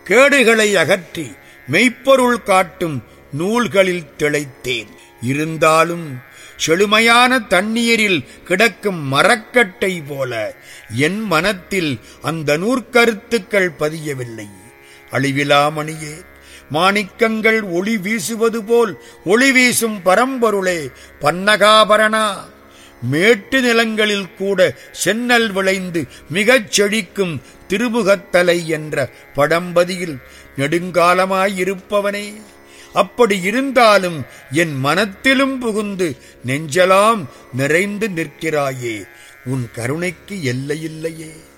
கேடுகளை அகற்றி மெய்ப்பொருள் காட்டும் நூல்களில் திளைத்தேன் இருந்தாலும் செழுமையான தண்ணீரில் கிடக்கும் மரக்கட்டை போல என் மனத்தில் அந்த நூற்கருத்துக்கள் பதியவில்லை அழிவிலாமணியே மாணிக்கங்கள் ஒளி வீசுவது போல் ஒளி வீசும் பரம்பொருளே பன்னகாபரணா மேட்டு நிலங்களில் கூட சென்னல் விளைந்து மிகச் செழிக்கும் திருமுகத்தலை என்ற படம்பதியில் நெடுங்காலமாயிருப்பவனே அப்படி இருந்தாலும் என் மனத்திலும் புகுந்து நெஞ்சலாம் நிறைந்து நிற்கிறாயே உன் கருணைக்கு எல்லையில்லையே